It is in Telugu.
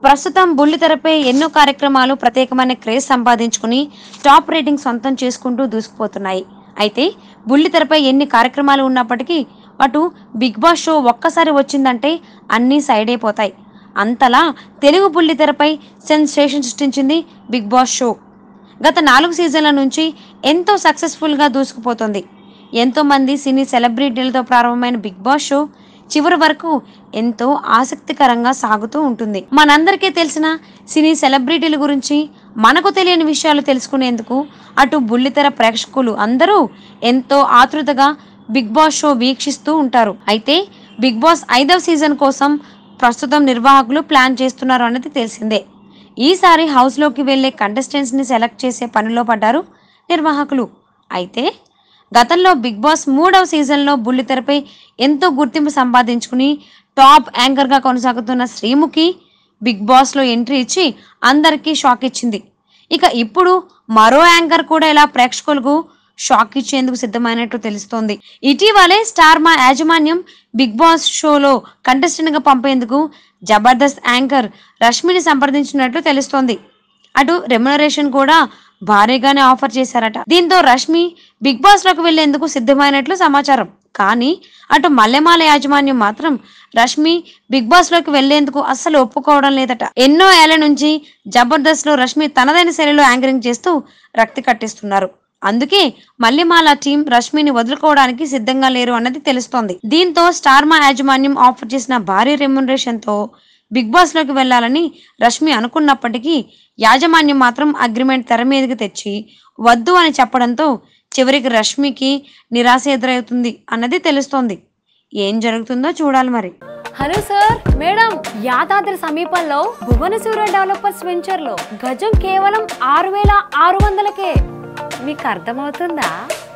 ప్రస్తుతం బుల్లితెరపై ఎన్నో కార్యక్రమాలు ప్రత్యేకమైన క్రేజ్ సంపాదించుకుని టాప్ రేటింగ్ సొంతం చేసుకుంటూ దూసుకుపోతున్నాయి అయితే బుల్లితెరపై ఎన్ని కార్యక్రమాలు ఉన్నప్పటికీ అటు బిగ్ బాస్ షో ఒక్కసారి వచ్చిందంటే అన్నీ సైడ్ అయిపోతాయి అంతలా తెలుగు బుల్లితెరపై సెన్సేషన్ సృష్టించింది బిగ్ బాస్ షో గత నాలుగు సీజన్ల నుంచి ఎంతో సక్సెస్ఫుల్గా దూసుకుపోతుంది ఎంతో మంది సినీ సెలబ్రిటీలతో ప్రారంభమైన బిగ్ బాస్ షో చివరి వరకు ఎంతో ఆసక్తికరంగా సాగుతూ ఉంటుంది మనందరికీ తెలిసిన సినీ సెలబ్రిటీల గురించి మనకు తెలియని విషయాలు తెలుసుకునేందుకు అటు బుల్లితెర ప్రేక్షకులు అందరూ ఎంతో ఆతృతగా బిగ్ బాస్ షో వీక్షిస్తూ ఉంటారు అయితే బిగ్ బాస్ ఐదవ సీజన్ కోసం ప్రస్తుతం నిర్వాహకులు ప్లాన్ చేస్తున్నారు అన్నది తెలిసిందే ఈసారి హౌస్లోకి వెళ్లే కంటెస్టెంట్స్ని సెలెక్ట్ చేసే పనిలో పడ్డారు నిర్వాహకులు అయితే గతంలో బిగ్ బాస్ మూడవ సీజన్లో బుల్లితెరపై ఎంతో గుర్తింపు సంపాదించుకుని టాప్ యాంకర్గా కొనసాగుతున్న శ్రీముఖి బిగ్ బాస్లో ఎంట్రీ ఇచ్చి అందరికీ షాక్ ఇచ్చింది ఇక ఇప్పుడు మరో యాంకర్ కూడా ఇలా ప్రేక్షకులకు షాక్ ఇచ్చేందుకు సిద్ధమైనట్టు తెలుస్తోంది ఇటీవలే స్టార్ మా యాజమాన్యం బిగ్ బాస్ షోలో కంటెస్టెంట్ గా పంపేందుకు జబర్దస్త్ యాంకర్ రష్మిని సంప్రదించినట్లు తెలుస్తోంది అటు రెమ్యునరేషన్ కూడా భారీగానే ఆఫర్ చేశారట దీంతో రష్మి బిగ్ బాస్ లోకి వెళ్లేందుకు సిద్ధమైనట్లు సమాచారం కానీ అటు మల్లెమాల యాజమాన్యం మాత్రం రష్మి బిగ్ బాస్ లోకి వెళ్లేందుకు అస్సలు ఒప్పుకోవడం లేదట ఎన్నో ఏళ్ల నుంచి జబర్దస్త్ లో రష్మి తనదైన శైలిలో యాంకరింగ్ చేస్తూ రక్తి కట్టిస్తున్నారు అందుకే మల్లెమాల టీం రష్మిని వదులుకోవడానికి సిద్ధంగా లేరు అన్నది తెలుస్తోంది దీంతో స్టార్ మా యాజమాన్యం ఆఫర్ చేసిన భారీ రెమ్యునరేషన్ తో బిగ్ బాస్ లోకి వెళ్లాలని రష్మి అనుకున్నప్పటికీ యాజమాన్యం మాత్రం అగ్రిమెంట్ తెర మీదకి తెచ్చి వద్దు అని చెప్పడంతో చివరికి రష్మికి నిరాశ ఎదురవుతుంది అన్నది తెలుస్తోంది ఏం జరుగుతుందో చూడాలి మరి హలో సార్ మేడం యాదాద్రి సమీపంలో భువనసూర డెవలపర్స్ వెంచర్ లో గజం కేవలం ఆరు వేల ఆరు వందలకే మీకు అర్థమవుతుందా